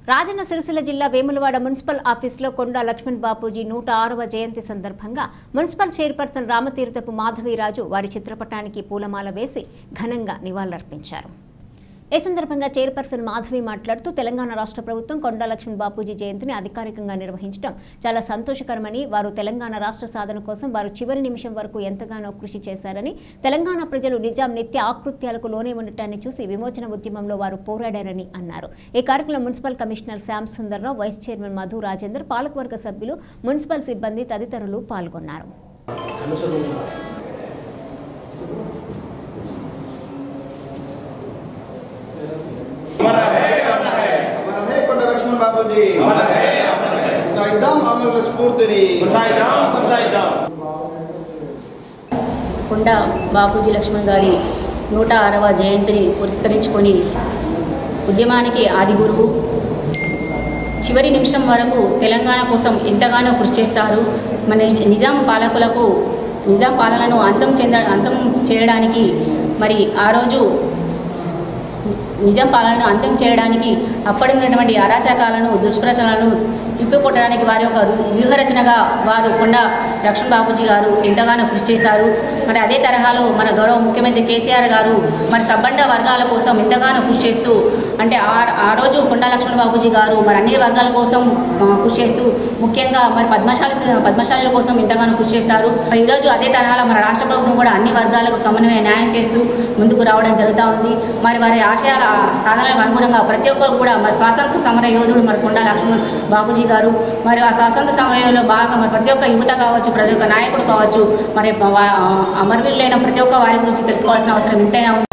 రాజన్న సిరిసిల్ల జిల్లా వేములవాడ మున్సిపల్ ఆఫీసులో కొండా లక్ష్మణ్ బాపూజీ నూట ఆరవ జయంతి సందర్భంగా మున్సిపల్ చైర్పర్సన్ రామతీర్థపు మాధవీరాజు వారి చిత్రపటానికి పూలమాల వేసి ఘనంగా నివాళులర్పించారు ఈ సందర్భంగా చైర్పర్సన్ మాధవి మాట్లాడుతూ తెలంగాణ రాష్ట్ర ప్రభుత్వం కొండా లక్ష్మణ్ బాపూజీ జయంతిని అధికారికంగా నిర్వహించడం చాలా సంతోషకరమని వారు తెలంగాణ రాష్ట్ర సాధన కోసం వారు చివరి నిమిషం వరకు ఎంతగానో కృషి చేశారని తెలంగాణ ప్రజలు నిజాం నిత్య ఆకృత్యాలకు లోనే ఉండటాన్ని చూసి విమోచన ఉద్యమంలో వారు పోరాడారని అన్నారు ఈ కార్యక్రమంలో municipal commissioner Shyam Sundar Rao vice chairman Madhu Rajender పాలకవర్గ సభ్యులు మున్సిపల్ సిబ్బంది తదితరులు పాల్గొన్నారు మన హే కొండ లక్ష్మణ్ బాబుజీ కొనసాగిద్దాం అమరుల స్ఫూర్తిని కొండ బాపూజీ లక్ష్మణ్ గారి నూట ఆరవ జయంతిని పురస్కరించుకొని ఉద్యమానికి ఆది గురువు చివరి నిమిషం వరకు తెలంగాణ కోసం ఎంతగానో కృషి చేస్తారు మన నిజ- నిజాం పాలకులకు నిజాం పాలనను అంతం చెంద అంతం చేయడానికి మరి ఆ రోజు నిజాం పాలనను అంతం చేయడానికి అప్పటి ఉన్నటువంటి అరాచకాలను దుష్ప్రచారాలను తిప్పికొట్టడానికి వారి యొక్క రు- వ్యూహరచనగా వారు కొండ లక్ష్మణ్ బాబూజీ గారు ఎంతగానో కృషి చేశారు మరి అదే తరహాలో మన గౌరవ ముఖ్యమంత్రి కేసీఆర్ గారు మన సబ్బండ వర్గాల కోసం ఎంతగానో కృషి చేస్తూ అంటే ఆ ఆ రోజు కొండా లక్ష్మణ్ బాబూజీ గారు మరి అన్ని వర్గాల కోసం ఆ, కృషి చేస్తూ ముఖ్యంగా మరి పద్మశాలి పద్మశాలుల కోసం ఎంతగానో కృషి చేస్తారు మరి ఈరోజు అదే తరహాలో మన రాష్ట్ర ప్రభుత్వం కూడా అన్ని వర్గాలకు సమన్వయ న్యాయం చేస్తూ ముందుకు రావడం జరుగుతూ ఉంది మరి వారి ఆశయాల సాధనలకు అనుగుణంగా ప్రతి ఒక్కరు కూడా మరి స్వాతంత్ర సమర యోధుడు మరి కొండా లక్ష్మణ్ బాబూజీ గారు మరి ఆ స్వాతంత్ర సమయంలో బాగా మరి ప్రతి ఒక్క యువత కావచ్చు ప్రతి ఒక్క నాయకుడు కావచ్చు మరి వా- అమరవీరులైన ప్రతి ఒక్క వారి గురించి తెలుసుకోవాల్సిన అవసరం ఎంతైనా ఉంది